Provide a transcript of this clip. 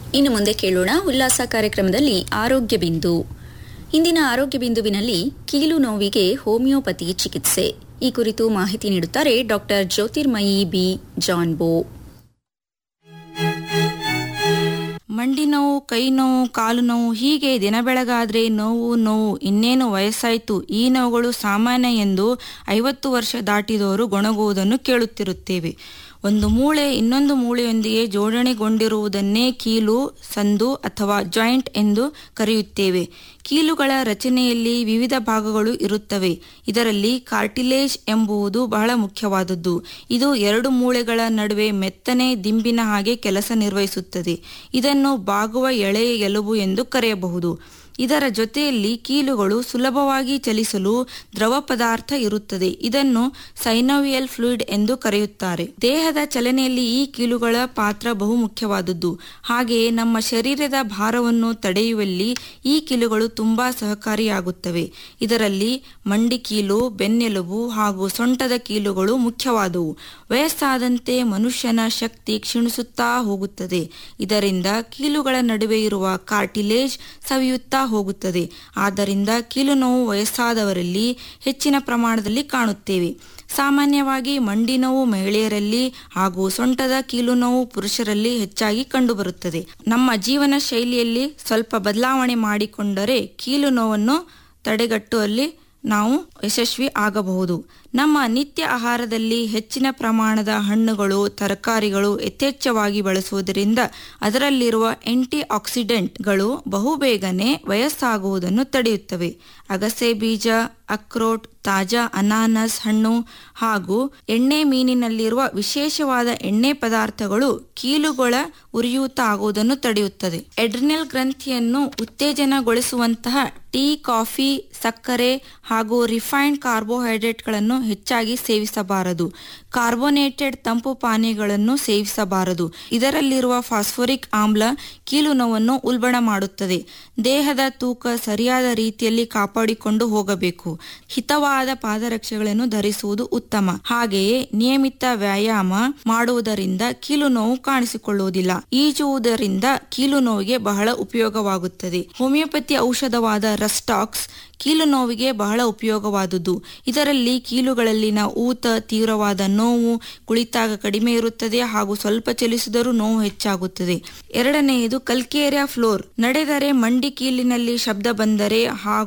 ಇನ್ನು ಮುಂದೆ ಕೇಳೋಣ ಉಲ್ಲಾಸ ಕಾರ್ಯಕ್ರಮದಲ್ಲಿ ಆರೋಗ್ಯ ಬಿಂದು ಇಂದಿನ ಆರೋಗ್ಯ ಬಿಂದುವಿನಲ್ಲಿ ಕೀಲು ನೋವಿಗೆ ಹೋಮಿಯೋಪತಿ ಚಿಕಿತ್ಸೆ ಈ ಕುರಿತು ಮಾಹಿತಿ ನೀಡುತ್ತಾರೆ ಡಾಕ್ಟರ್ ಜ್ಯೋತಿರ್ಮಯಿ ಬಿ ಜಾನ್ಬೋ ಮಂಡಿ ನೋವು ಕೈ ನೋವು ಕಾಲು ನೋವು ಹೀಗೆ ದಿನ ಬೆಳಗಾದ್ರೆ ನೋವು ನೋವು ಇನ್ನೇನು ವಯಸ್ಸಾಯ್ತು ಈ ನೋವುಗಳು ಸಾಮಾನ್ಯ ಎಂದು ಐವತ್ತು ವರ್ಷ ದಾಟಿದವರು ಗೊಣಗುವುದನ್ನು ಕೇಳುತ್ತಿರುತ್ತೇವೆ ಒಂದು ಮೂಳೆ ಇನ್ನೊಂದು ಮೂಳೆಯೊಂದಿಗೆ ಜೋಡಣೆಗೊಂಡಿರುವುದನ್ನೇ ಕೀಲು ಸಂದು ಅಥವಾ ಜಾಯಿಂಟ್ ಎಂದು ಕರೆಯುತ್ತೇವೆ ಕೀಲುಗಳ ರಚನೆಯಲ್ಲಿ ವಿವಿಧ ಭಾಗಗಳು ಇರುತ್ತವೆ ಇದರಲ್ಲಿ ಕಾರ್ಟಿಲೇಜ್ ಎಂಬುದು ಬಹಳ ಮುಖ್ಯವಾದದ್ದು ಇದು ಎರಡು ಮೂಳೆಗಳ ನಡುವೆ ಮೆತ್ತನೆ ದಿಂಬಿನ ಹಾಗೆ ಕೆಲಸ ನಿರ್ವಹಿಸುತ್ತದೆ ಇದನ್ನು ಬಾಗುವ ಎಳೆಯ ಎಲುಬು ಎಂದು ಕರೆಯಬಹುದು ಇದರ ಜೊತೆಯಲ್ಲಿ ಕೀಲುಗಳು ಸುಲಭವಾಗಿ ಚಲಿಸಲು ದ್ರವ ಪದಾರ್ಥ ಇರುತ್ತದೆ ಇದನ್ನು ಸೈನೋವಿಯಲ್ ಫ್ಲೂಯಿಡ್ ಎಂದು ಕರೆಯುತ್ತಾರೆ ದೇಹದ ಚಲನೆಯಲ್ಲಿ ಈ ಕೀಲುಗಳ ಪಾತ್ರ ಬಹು ಮುಖ್ಯವಾದದ್ದು ಹಾಗೆಯೇ ನಮ್ಮ ಶರೀರದ ಭಾರವನ್ನು ತಡೆಯುವಲ್ಲಿ ಈ ಕೀಲುಗಳು ತುಂಬಾ ಸಹಕಾರಿಯಾಗುತ್ತವೆ ಇದರಲ್ಲಿ ಮಂಡಿ ಕೀಲು ಬೆನ್ನೆಲುಬು ಹಾಗೂ ಸೊಂಟದ ಕೀಲುಗಳು ಮುಖ್ಯವಾದವು ವಯಸ್ಸಾದಂತೆ ಮನುಷ್ಯನ ಶಕ್ತಿ ಕ್ಷೀಣಿಸುತ್ತಾ ಹೋಗುತ್ತದೆ ಇದರಿಂದ ಕೀಲುಗಳ ನಡುವೆ ಇರುವ ಕಾರ್ಟಿಲೇಜ್ ಸವಿಯುತ್ತಾ ಹೋಗುತ್ತದೆ ಆದ್ದರಿಂದ ಕೀಲು ನೋವು ವಯಸ್ಸಾದವರಲ್ಲಿ ಹೆಚ್ಚಿನ ಪ್ರಮಾಣದಲ್ಲಿ ಕಾಣುತ್ತೇವೆ ಸಾಮಾನ್ಯವಾಗಿ ಮಂಡಿ ನೋವು ಮಹಿಳೆಯರಲ್ಲಿ ಹಾಗೂ ಸೊಂಟದ ಕೀಲು ನೋವು ಪುರುಷರಲ್ಲಿ ಹೆಚ್ಚಾಗಿ ಕಂಡುಬರುತ್ತದೆ ನಮ್ಮ ಜೀವನ ಶೈಲಿಯಲ್ಲಿ ಸ್ವಲ್ಪ ಬದಲಾವಣೆ ಮಾಡಿಕೊಂಡರೆ ಕೀಲು ನೋವನ್ನು ತಡೆಗಟ್ಟುವಲ್ಲಿ ನಾವು ಯಶಸ್ವಿ ಆಗಬಹುದು ನಮ್ಮ ನಿತ್ಯ ಆಹಾರದಲ್ಲಿ ಹೆಚ್ಚಿನ ಪ್ರಮಾಣದ ಹಣ್ಣುಗಳು ತರಕಾರಿಗಳು ಯಥೇಚ್ಛವಾಗಿ ಬಳಸುವುದರಿಂದ ಅದರಲ್ಲಿರುವ ಆಂಟಿ ಆಕ್ಸಿಡೆಂಟ್ಗಳು ಬಹುಬೇಗನೆ ವಯಸ್ಸಾಗುವುದನ್ನು ತಡೆಯುತ್ತವೆ ಅಗಸೆ ಬೀಜ ಅಕ್ರೋಟ್ ತಾಜಾ ಅನಾನಸ್ ಹಣ್ಣು ಹಾಗೂ ಎಣ್ಣೆ ಮೀನಿನಲ್ಲಿರುವ ವಿಶೇಷವಾದ ಎಣ್ಣೆ ಪದಾರ್ಥಗಳು ಕೀಲುಗಳ ಉರಿಯೂತ ಆಗುವುದನ್ನು ತಡೆಯುತ್ತದೆ ಎಡ್ರಿನಲ್ ಗ್ರಂಥಿಯನ್ನು ಉತ್ತೇಜನಗೊಳಿಸುವಂತಹ ಟೀ ಕಾಫಿ ಸಕ್ಕರೆ ಹಾಗೂ ರಿಫೈನ್ಡ್ ಕಾರ್ಬೋಹೈಡ್ರೇಟ್ಗಳನ್ನು ಹೆಚ್ಚಾಗಿ ಸೇವಿಸಬಾರದು ಕಾರ್ಬೋನೇಟೆಡ್ ತಂಪು ಪಾನೀಯಗಳನ್ನು ಸೇವಿಸಬಾರದು ಇದರಲ್ಲಿರುವ ಫಾಸ್ಫೋರಿಕ್ ಆಮ್ಲ ಕೀಲು ನೋವನ್ನು ಉಲ್ಬಣ ಮಾಡುತ್ತದೆ ದೇಹದ ತೂಕ ಸರಿಯಾದ ರೀತಿಯಲ್ಲಿ ಕಾಪಾಡಿಕೊಂಡು ಹೋಗಬೇಕು ಹಿತವಾದ ಪಾದರಕ್ಷೆಗಳನ್ನು ಧರಿಸುವುದು ಉತ್ತಮ ಹಾಗೆಯೇ ನಿಯಮಿತ ವ್ಯಾಯಾಮ ಮಾಡುವುದರಿಂದ ಕೀಲು ನೋವು ಕಾಣಿಸಿಕೊಳ್ಳುವುದಿಲ್ಲ ಈಜುವುದರಿಂದ ಕೀಲು ನೋವಿಗೆ ಬಹಳ ಉಪಯೋಗವಾಗುತ್ತದೆ ಹೋಮಿಯೋಪತಿ ಔಷಧವಾದ ರಸ್ಟಾಕ್ಸ್ ಕೀಲು ನೋವಿಗೆ ಬಹಳ ಉಪಯೋಗವಾದುದು ಇದರಲ್ಲಿ ಕೀಲುಗಳಲ್ಲಿನ ಊತ ತೀವ್ರವಾದ ನೋವು ಕುಳಿತಾಗ ಕಡಿಮೆ ಇರುತ್ತದೆ ಹಾಗೂ ಸ್ವಲ್ಪ ಚಲಿಸಿದರೂ ನೋವು ಹೆಚ್ಚಾಗುತ್ತದೆ ಎರಡನೆಯದು ಕಲ್ಕೇರಿಯಾ ಫ್ಲೋರ್ ನಡೆದರೆ ಮಂಡಿ ಕೀಲಿನಲ್ಲಿ ಶಬ್ದ ಬಂದರೆ ಹಾಗೂ